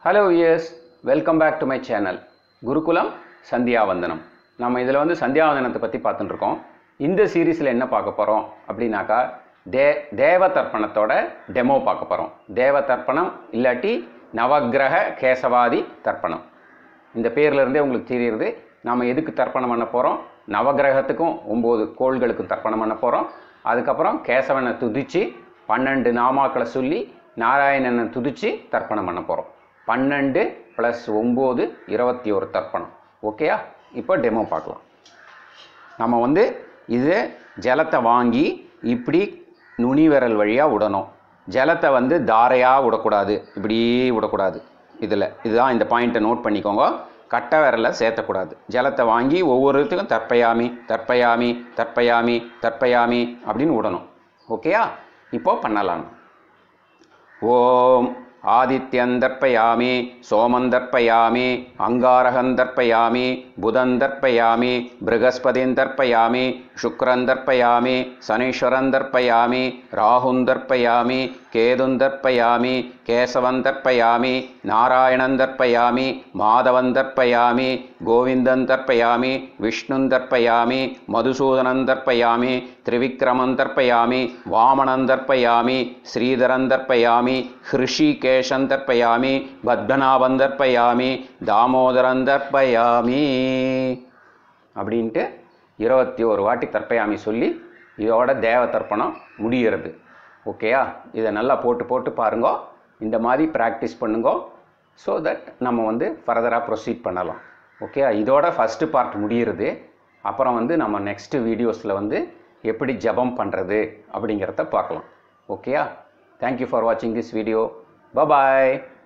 hello dears welcome back to my channel Gurukulam சந்தியாவந்தனம் நம்ம இதில் வந்து சந்தியாவந்தனத்தை பற்றி பார்த்துட்டு இருக்கோம் இந்த சீரீஸில் என்ன பார்க்க போகிறோம் அப்படின்னாக்கா தே தேவ தர்ப்பணத்தோட டெமோ பார்க்க போகிறோம் தேவ தர்ப்பணம் இல்லாட்டி நவக்கிரக கேசவாதி தர்ப்பணம் இந்த பேர்ல இருந்தே உங்களுக்கு தெரியுது நாம் எதுக்கு தர்ப்பணம் பண்ண போகிறோம் நவக்கிரகத்துக்கும் ஒம்பது கோள்களுக்கும் தர்ப்பணம் பண்ண போகிறோம் அதுக்கப்புறம் கேசவனை துதிச்சு பன்னெண்டு நாமாக்களை சொல்லி நாராயணனை துதிச்சு தர்ப்பணம் பண்ண போகிறோம் பன்னெண்டு ப்ளஸ் ஒம்பது இருபத்தி ஒரு தர்ப்பணம் ஓகேயா இப்போ டெமோ பார்க்கலாம் நம்ம வந்து இது ஜலத்தை வாங்கி இப்படி நுனி விரல் வழியாக விடணும் ஜலத்தை வந்து தாரையாக விடக்கூடாது இப்படி விடக்கூடாது இதில் இதுதான் இந்த பாயிண்ட்டை நோட் பண்ணிக்கோங்க கட்டை விரலை சேர்த்தக்கூடாது ஜலத்தை வாங்கி ஒவ்வொருத்துக்கும் தற்பயாமி தற்பயாமி தற்பயாமி தற்பயாமி அப்படின்னு விடணும் ஓகேயா இப்போ பண்ணலாம் ஓம் ஆதித்யந்தர்ப்பயாமி சோமந்தர்ப்பயாமி அங்காரகந்தர்ப்பயாமி புதந்தர்ப்பயாமி பிருகஸ்பதிந்தர்ப்பயாமி சுக்ரந்தர்ப்பயாமி சனீஸ்வரந்தர்ப்பயாமி ராகுந்தர்ப்பயாமி கேதுந்தர்ப்பயாமி கேசவந்தர்ப்பயாமி நாராயணந்தர்ப்பயாமி மாதவந்தர்ப்பயாமி கோவிந்தந்தர்ப்பயாமி விஷ்ணுந்தர்ப்பயாமி மதுசூதனந்தர்ப்பயாமி திரிவிக்ரமந்தர்ப்பயாமி வாமனந்தர்ப்பயாமி ஸ்ரீதரந்தர்ப்பயாமி ஹிருஷிகேஷந்தர்ப்பயாமி பத்மநாபந்தர்ப்பயாமி தாமோதரந்தர்ப்பயாமி அப்படின்ட்டு இருபத்தி ஒரு வாட்டி தர்ப்பயாமி சொல்லி இதோட தேவ தர்ப்பணம் முடிகிறது ஓகேயா இதை நல்லா போட்டு போட்டு பாருங்க இந்த மாதிரி ப்ராக்டிஸ் பண்ணுங்க ஸோ தட் நம்ம வந்து ஃபர்தராக ப்ரொசீட் பண்ணலாம் ஓகேயா இதோட ஃபஸ்ட்டு பார்ட் முடிகிறது அப்புறம் வந்து நம்ம நெக்ஸ்ட்டு வீடியோஸில் வந்து எப்படி ஜபம் பண்ணுறது அப்படிங்கிறத பார்க்கலாம் ஓகேயா தேங்க்யூ ஃபார் வாட்சிங் திஸ் வீடியோ பபாய்